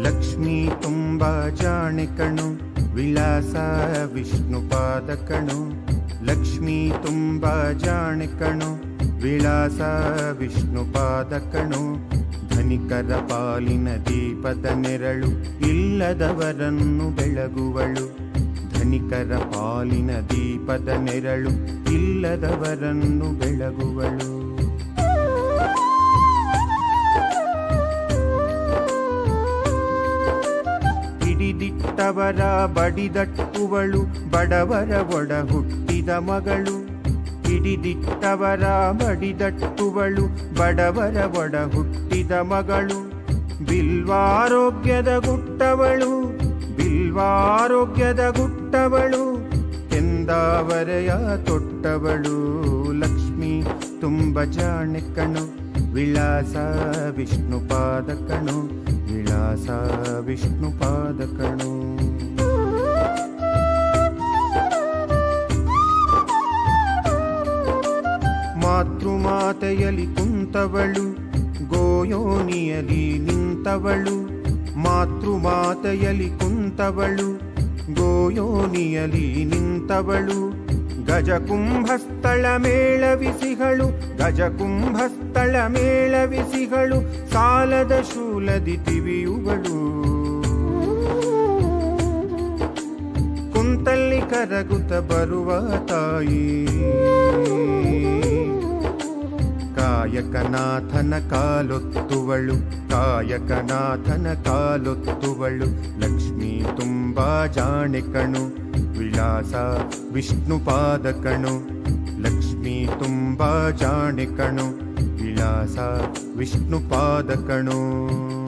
ಲಕ್ಷ್ಮೀ ತುಂಬ ಜಾಣೆ ಕಣು ವಿಳಾಸ ವಿಷ್ಣು ಪಾದ ಕಣು ಲಕ್ಷ್ಮೀ ತುಂಬ ಜಾಣೆ ಕಣು ವಿಳಾಸ ವಿಷ್ಣು ಪಾದ ಕಣು ಧನಿಕರ ಪಾಲಿನ ದೀಪದ ನೆರಳು ಇಲ್ಲದವರನ್ನು ಬೆಳಗುವಳು ಧನಿಕರ ಪಾಲಿನ ದೀಪದ ನೆರಳು ಇಲ್ಲದವರನ್ನು ಬೆಳಗುವಳು ಹಿಡಿದಿಟ್ಟವರ ಬಡಿದಟ್ಟುವಳು ಬಡವರ ಒಡ ಹುಟ್ಟಿದ ಮಗಳು ಹಿಡಿದಿಟ್ಟವರ ಬಡಿದಟ್ಟುವಳು ಬಡವರ ಒಡ ಹುಟ್ಟಿದ ಮಗಳು ಬಿಲ್ವಾರೋಗ್ಯದ ಗುಟ್ಟವಳು ಬಿಲ್ವಾರೋಗ್ಯದ ಗುಟ್ಟವಳು ಎಂದಾವರೆಯ ತೊಟ್ಟವಳು ಲಕ್ಷ್ಮಿ ತುಂಬ ಜಾಣೆ ಕಣು ವಿಳಾಸ ವಿಷ್ಣು ಪಾದ ಕಣು ವಿಳಾಸ ವಿಷ್ಣು ಪಾದ ಕಣು ಮಾತೃಮಾತೆಯಲಿ ಕುಂತವಳು ಗೋಯೋನಿಯಲಿ ನಿಂತವಳು ಮಾತೃಮಾತೆಯಲಿ ಕುಂತವಳು ಗೋಯೋನಿಯಲಿ ನಿಂತವಳು ಗಜಕುಂಭಸ್ಥಳ ಮೇಳವಿಸಿಗಳು ಗಜಕುಂಭಸ್ಥಳ ಮೇಳವಿಸಿಗಳು ಸಾಲದ ಶೂಲದಿ ತಿವಿಯುವಳು ಕುಂತಲ್ಲಿ ಕರಗುತ್ತ ಬರುವ ತಾಯಿ ಕಾಯಕನಾಥನ ಕಾಲೊತ್ತುವಳು ಕಾಯಕನಾಥನ ಕಾಲೊತ್ತುವಳು ಲಕ್ಷ್ಮೀ ತುಂಬಾ ಜಾಣೆ ಕಣು ವಿಳಾಸ ವಿಷ್ಣು ಪಾದ ಕಣು ಲಕ್ಷ್ಮೀ ತುಂಬಾ ಜಾಣೆ ಕಣು ವಿಳಾಸ ವಿಷ್ಣು ಪಾದ ಕಣು